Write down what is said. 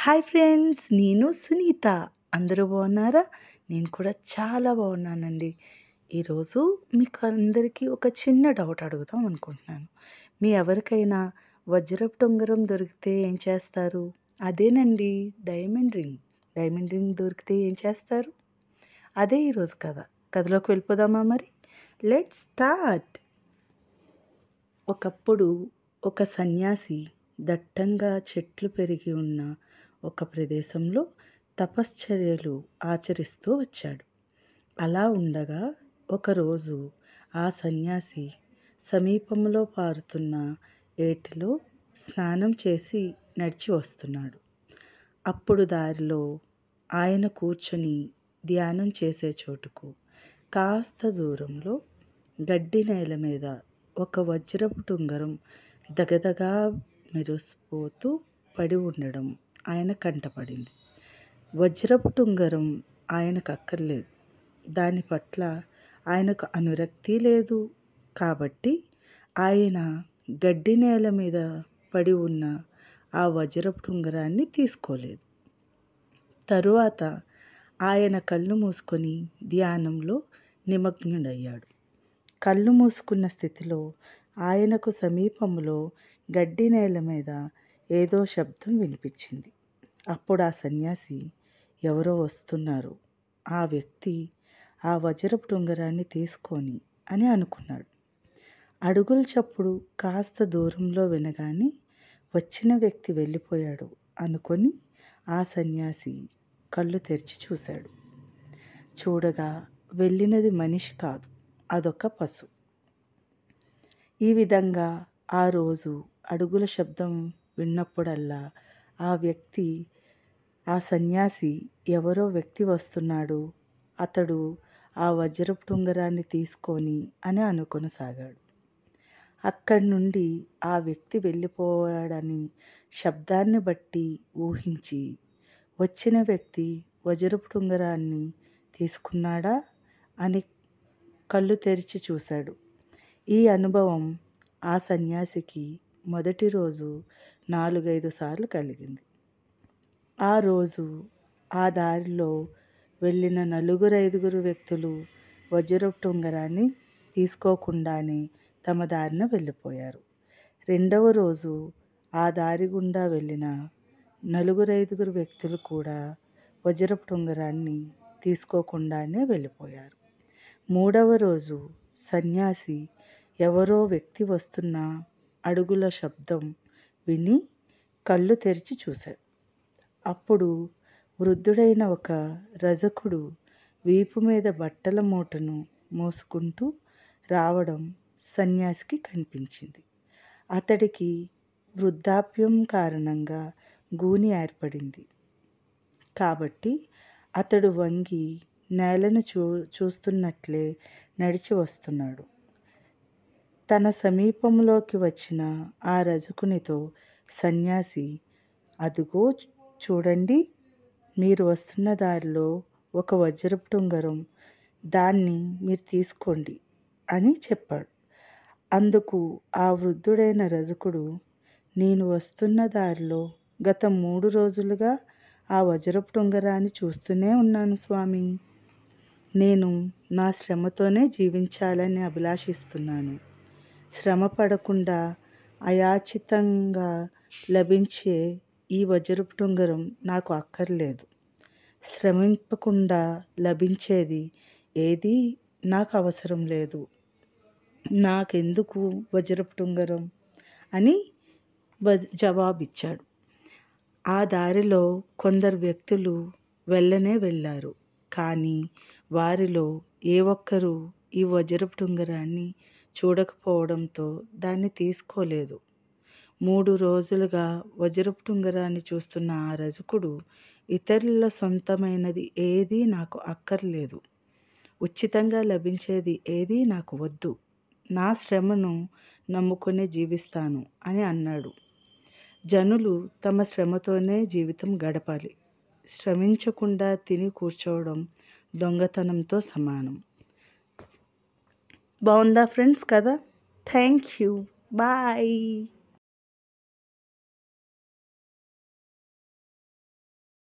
hi friends నేను సునీత అందరూ బాగున్నారా నేను కూడా చాలా బాగున్నానండి ఈరోజు మీకు అందరికీ ఒక చిన్న డౌట్ అడుగుదాం అనుకుంటున్నాను మీ ఎవరికైనా వజ్రపు టొంగరం దొరికితే ఏం చేస్తారు అదేనండి డైమండ్ రింగ్ డైమండ్ రింగ్ దొరికితే ఏం చేస్తారు అదే ఈరోజు కథ కథలోకి వెళ్ళిపోదామా మరి లెట్ స్టార్ట్ ఒకప్పుడు ఒక సన్యాసి దట్టంగా చెట్లు పెరిగి ఉన్న ఒక ప్రదేశంలో తపశ్చర్యలు ఆచరిస్తూ వచ్చాడు అలా ఉండగా ఒకరోజు ఆ సన్యాసి సమీపంలో పారుతున్న ఏటిలో స్నానం చేసి నడిచి వస్తున్నాడు అప్పుడు దారిలో ఆయన కూర్చొని ధ్యానం చేసే చోటుకు కాస్త దూరంలో గడ్డి నేల మీద ఒక వజ్రపు టుంగరం దగదగా మెరిసిపోతూ పడి ఉండడం ఆయన కంటపడింది వజ్రపు టుంగరం ఆయనకు అక్కర్లేదు దాని పట్ల ఆయనకు అనురక్తి లేదు కాబట్టి ఆయన గడ్డి నేల మీద పడి ఉన్న ఆ వజ్రపు టుంగరాన్ని తీసుకోలేదు తరువాత ఆయన కళ్ళు మూసుకొని ధ్యానంలో నిమగ్నుడయ్యాడు కళ్ళు మూసుకున్న స్థితిలో ఆయనకు సమీపంలో గడ్డి నేల మీద ఏదో శబ్దం వినిపించింది అప్పుడు ఆ సన్యాసి ఎవరో వస్తున్నారు ఆ వ్యక్తి ఆ వజ్రపు ఉంగరాన్ని తీసుకొని అని అనుకున్నాడు అడుగుల చప్పుడు కాస్త దూరంలో వినగానే వచ్చిన వ్యక్తి వెళ్ళిపోయాడు అనుకొని ఆ సన్యాసి కళ్ళు తెరిచి చూశాడు చూడగా వెళ్ళినది మనిషి కాదు అదొక పశు ఈ విధంగా ఆ రోజు అడుగుల శబ్దం విన్నప్పుడల్లా ఆ వ్యక్తి ఆ సన్యాసి ఎవరో వ్యక్తి వస్తున్నాడు అతడు ఆ వజ్రపు టుంగరాన్ని తీసుకొని అని అనుకొనసాగాడు అక్కడి నుండి ఆ వ్యక్తి వెళ్ళిపోయాడని శబ్దాన్ని బట్టి ఊహించి వచ్చిన వ్యక్తి వజ్రపు టుంగరాన్ని తీసుకున్నాడా అని కళ్ళు తెరిచి చూశాడు ఈ అనుభవం ఆ సన్యాసికి మొదటి రోజు నాలుగైదు సార్లు కలిగింది ఆ రోజు ఆ దారిలో వెళ్ళిన నలుగురు ఐదుగురు వ్యక్తులు వజ్రపు టుంగరాన్ని తీసుకోకుండానే తమ దారిన వెళ్ళిపోయారు రెండవ రోజు ఆ దారి గుండా వెళ్ళిన నలుగురు ఐదుగురు వ్యక్తులు కూడా వజ్రపు టుంగరాన్ని తీసుకోకుండానే వెళ్ళిపోయారు మూడవ రోజు సన్యాసి ఎవరో వ్యక్తి వస్తున్న అడుగుల శబ్దం విని కళ్ళు తెరిచి చూశాడు అప్పుడు వృద్ధుడైన ఒక రజకుడు వీపు మీద బట్టల మూటను మోసుకుంటూ రావడం సన్యాసికి కనిపించింది అతడికి వృద్ధాప్యం కారణంగా గూని ఏర్పడింది కాబట్టి అతడు వంగి నేలను చూ చూస్తున్నట్లే నడిచి వస్తున్నాడు తన సమీపంలోకి వచ్చిన ఆ రజకునితో సన్యాసి అదుగో చూడండి మీరు వస్తున్న దారిలో ఒక వజ్రపు టుంగరం దాన్ని మీరు తీసుకోండి అని చెప్పాడు అందుకు ఆ వృద్ధుడైన రజకుడు నేను వస్తున్న దారిలో గత మూడు రోజులుగా ఆ వజ్రపు టుంగరాన్ని చూస్తూనే ఉన్నాను స్వామి నేను నా శ్రమతోనే జీవించాలని అభిలాషిస్తున్నాను శ్రమ పడకుండా అయాచితంగా లభించే ఈ వజ్రపు టుంగరం నాకు అక్కర్లేదు శ్రమింపకుండా లభించేది ఏది నాకు అవసరం లేదు నాకెందుకు వజ్రపు టుంగరం అని జవాబిచ్చాడు ఆ దారిలో కొందరు వ్యక్తులు వెళ్ళనే వెళ్ళారు కానీ వారిలో ఏ ఒక్కరూ ఈ వజ్రపు టుంగరాన్ని చూడకపోవడంతో దాన్ని తీసుకోలేదు మూడు రోజులుగా వజ్రపు టుంగరాన్ని చూస్తున్న ఆ రజకుడు ఇతరుల సొంతమైనది ఏదీ నాకు అక్కర్లేదు ఉచితంగా లభించేది ఏదీ నాకు వద్దు నా శ్రమను నమ్ముకునే జీవిస్తాను అని అన్నాడు జనులు తమ శ్రమతోనే జీవితం గడపాలి శ్రమించకుండా తిని కూర్చోవడం దొంగతనంతో సమానం బాగుందా ఫ్రెండ్స్ కదా థ్యాంక్ యూ బాయ్